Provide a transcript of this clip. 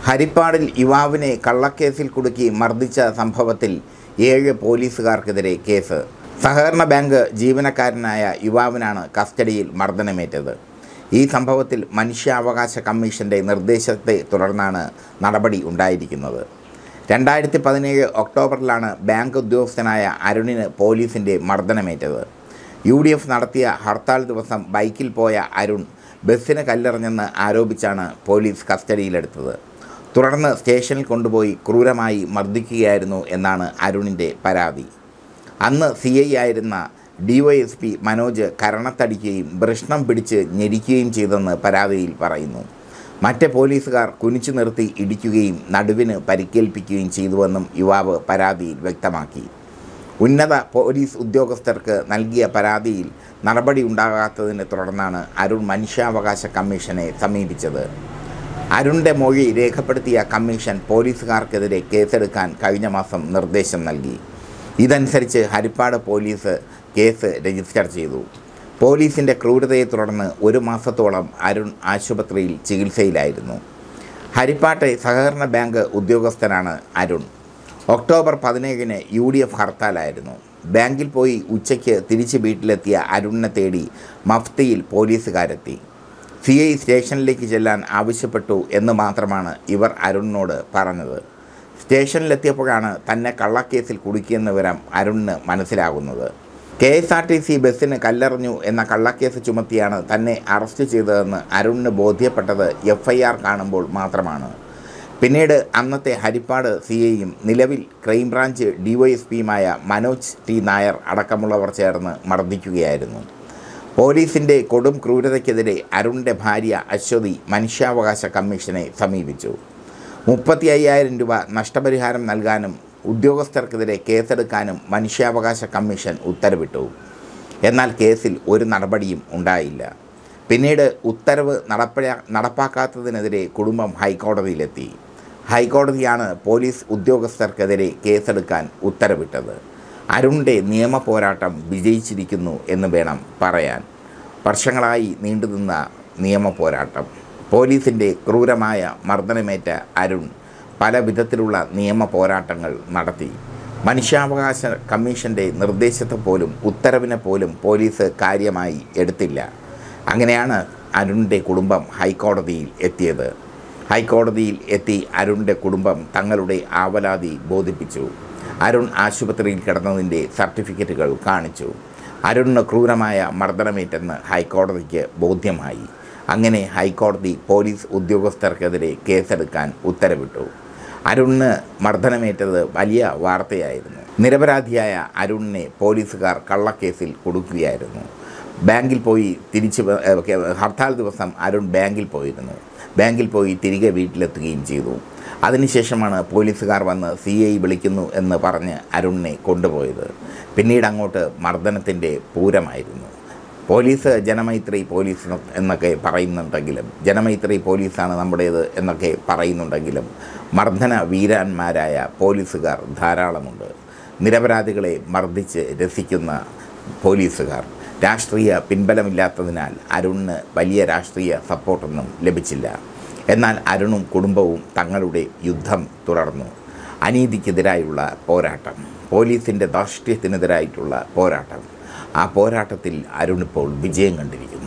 ഹരിപ്പാടിൽ യുവാവിനെ കള്ളക്കേസിൽ കുടുക്കി മർദ്ദിച്ച സംഭവത്തിൽ ഏഴ് പോലീസുകാർക്കെതിരെ കേസ് സഹകരണ ബാങ്ക് ജീവനക്കാരനായ യുവാവിനാണ് കസ്റ്റഡിയിൽ മർദ്ദനമേറ്റത് ഈ സംഭവത്തിൽ മനുഷ്യാവകാശ കമ്മീഷൻ്റെ നിർദ്ദേശത്തെ തുടർന്നാണ് നടപടി ഉണ്ടായിരിക്കുന്നത് രണ്ടായിരത്തി പതിനേഴ് ഒക്ടോബറിലാണ് ബാങ്ക് ഉദ്യോഗസ്ഥനായ അരുണിന് പോലീസിൻ്റെ മർദ്ദനമേറ്റത് യു ഡി എഫ് നടത്തിയ ഹർത്താൽ ദിവസം ബൈക്കിൽ പോയ അരുൺ ബസ്സിന് കല്ലെറിഞ്ഞെന്ന് ആരോപിച്ചാണ് പോലീസ് കസ്റ്റഡിയിലെടുത്തത് തുടർന്ന് സ്റ്റേഷനിൽ കൊണ്ടുപോയി ക്രൂരമായി മർദ്ദിക്കുകയായിരുന്നു എന്നാണ് അരുണിൻ്റെ പരാതി അന്ന് സി ഐ ആയിരുന്ന ഡിവൈഎസ്പി മനോജ് കരണത്തടിക്കുകയും വൃഷ്ണം പിടിച്ച് ഞെരിക്കുകയും ചെയ്തെന്ന് പരാതിയിൽ പറയുന്നു മറ്റ് പോലീസുകാർ കുനിച്ചു നിർത്തി ഇടിക്കുകയും നടുവിന് പരിക്കേൽപ്പിക്കുകയും ചെയ്തുവെന്നും യുവാവ് പരാതിയിൽ വ്യക്തമാക്കി ഉന്നത പോലീസ് ഉദ്യോഗസ്ഥർക്ക് നൽകിയ പരാതിയിൽ നടപടി ഉണ്ടാകാത്തതിനെ തുടർന്നാണ് അരുൺ മനുഷ്യാവകാശ കമ്മീഷനെ സമീപിച്ചത് അരുണിൻ്റെ മൊഴി രേഖപ്പെടുത്തിയ കമ്മീഷൻ പോലീസുകാർക്കെതിരെ കേസെടുക്കാൻ കഴിഞ്ഞ മാസം നിർദ്ദേശം നൽകി ഇതനുസരിച്ച് ഹരിപ്പാട് പോലീസ് കേസ് രജിസ്റ്റർ ചെയ്തു പോലീസിൻ്റെ ക്രൂരതയെ തുടർന്ന് ഒരു മാസത്തോളം അരുൺ ആശുപത്രിയിൽ ചികിത്സയിലായിരുന്നു ഹരിപ്പാട്ടെ സഹകരണ ബാങ്ക് ഉദ്യോഗസ്ഥനാണ് അരുൺ ഒക്ടോബർ പതിനേഴിന് യു ഡി എഫ് ഹർത്താലായിരുന്നു ബാങ്കിൽ പോയി ഉച്ചയ്ക്ക് തിരിച്ച് വീട്ടിലെത്തിയ അരുണിനെ തേടി മഫ്തിയിൽ പോലീസുകാരെത്തി സി ഐ സ്റ്റേഷനിലേക്ക് ചെല്ലാൻ ആവശ്യപ്പെട്ടു എന്ന് മാത്രമാണ് ഇവർ അരുണിനോട് പറഞ്ഞത് സ്റ്റേഷനിലെത്തിയപ്പോഴാണ് തന്നെ കള്ളക്കേസിൽ കുടുക്കിയെന്ന വിവരം അരുണിന് മനസ്സിലാകുന്നത് K S R T C ബസ്സിന് കല്ലെറിഞ്ഞു എന്ന കള്ളക്കേസ് ചുമത്തിയാണ് തന്നെ അറസ്റ്റ് ചെയ്തതെന്ന് അരുണിന് ബോധ്യപ്പെട്ടത് എഫ് ഐ ആർ കാണുമ്പോൾ മാത്രമാണ് പിന്നീട് അന്നത്തെ ഹരിപ്പാട് സി ഐയും നിലവിൽ ക്രൈംബ്രാഞ്ച് ഡിവൈഎസ്പിയുമായ മനോജ് ടി നായർ അടക്കമുള്ളവർ ചേർന്ന് മർദ്ദിക്കുകയായിരുന്നു പോലീസിൻ്റെ കൊടും ക്രൂരതയ്ക്കെതിരെ അരുണിൻ്റെ ഭാര്യ അശ്വതി മനുഷ്യാവകാശ കമ്മീഷനെ സമീപിച്ചു മുപ്പത്തി അയ്യായിരം രൂപ നഷ്ടപരിഹാരം നൽകാനും ഉദ്യോഗസ്ഥർക്കെതിരെ കേസെടുക്കാനും മനുഷ്യാവകാശ കമ്മീഷൻ ഉത്തരവിട്ടു എന്നാൽ കേസിൽ ഒരു നടപടിയും ഉണ്ടായില്ല പിന്നീട് ഉത്തരവ് നടപ്പ നടപ്പാക്കാത്തതിനെതിരെ കുടുംബം ഹൈക്കോടതിയിലെത്തി ഹൈക്കോടതിയാണ് പോലീസ് ഉദ്യോഗസ്ഥർക്കെതിരെ കേസെടുക്കാൻ ഉത്തരവിട്ടത് അരുണിൻ്റെ നിയമ പോരാട്ടം വിജയിച്ചിരിക്കുന്നു എന്ന് വേണം പറയാൻ വർഷങ്ങളായി നീണ്ടുനിന്ന നിയമ പോരാട്ടം പോലീസിൻ്റെ ക്രൂരമായ മർദ്ദനമേറ്റ അരുൺ പല വിധത്തിലുള്ള നിയമ പോരാട്ടങ്ങൾ നടത്തി മനുഷ്യാവകാശ കമ്മീഷൻ്റെ നിർദ്ദേശത്തെ പോലും ഉത്തരവിനെ പോലും പോലീസ് കാര്യമായി എടുത്തില്ല അങ്ങനെയാണ് അരുണിൻ്റെ കുടുംബം ഹൈക്കോടതിയിൽ എത്തിയത് ഹൈക്കോടതിയിൽ എത്തി അരുണിൻ്റെ കുടുംബം തങ്ങളുടെ ആവലാതി ബോധിപ്പിച്ചു അരുൺ ആശുപത്രിയിൽ കിടന്നതിൻ്റെ സർട്ടിഫിക്കറ്റുകൾ കാണിച്ചു അരുണിന് ക്രൂരമായ മർദ്ദനമേറ്റെന്ന് ഹൈക്കോടതിക്ക് ബോധ്യമായി അങ്ങനെ ഹൈക്കോടതി പോലീസ് ഉദ്യോഗസ്ഥർക്കെതിരെ കേസെടുക്കാൻ ഉത്തരവിട്ടു അരുണിന് മർദ്ദനമേറ്റത് വലിയ വാർത്തയായിരുന്നു നിരപരാധിയായ അരുണിനെ പോലീസുകാർ കള്ളക്കേസിൽ കൊടുക്കുകയായിരുന്നു ബാങ്കിൽ പോയി തിരിച്ച് വ- ഏ, ഒക്കെ ഹർത്താൽ ദിവസം അരുൺ ബാങ്കിൽ പോയിരുന്നു ബാങ്കിൽ പോയി തിരികെ വീട്ടിലെത്തുകയും ചെയ്തു അതിനുശേഷമാണ് പോലീസുകാർ വന്ന് സി ഐ വിളിക്കുന്നു എന്ന് പറഞ്ഞ് അരുണിനെ കൊണ്ടുപോയത് പിന്നീട് അങ്ങോട്ട് മർദ്ദനത്തിൻ്റെ പൂരമായിരുന്നു പോലീസ് ജനമൈത്രി പോലീസ് എന്ന് എന്നൊക്കെ പറയുന്നുണ്ടെങ്കിലും ജനമൈത്രി പോലീസാണ് നമ്മുടേത് എന്നൊക്കെ പറയുന്നുണ്ടെങ്കിലും മർദ്ദന വീരാന്മാരായ പോലീസുകാർ ധാരാളമുണ്ട് നിരപരാധികളെ മർദ്ദിച്ച് രസിക്കുന്ന പോലീസുകാർ രാഷ്ട്രീയ പിൻബലമില്ലാത്തതിനാൽ അരുണിന് വലിയ രാഷ്ട്രീയ സപ്പോർട്ടൊന്നും ലഭിച്ചില്ല എന്നാൽ അരുണും കുടുംബവും തങ്ങളുടെ യുദ്ധം തുടർന്നു അനീതിക്കെതിരായുള്ള പോരാട്ടം പോലീസിൻ്റെ ധാർഷ്ട്യത്തിനെതിരായിട്ടുള്ള പോരാട്ടം ആ പോരാട്ടത്തിൽ അരുണിപ്പോൾ വിജയം കണ്ടിരിക്കുന്നു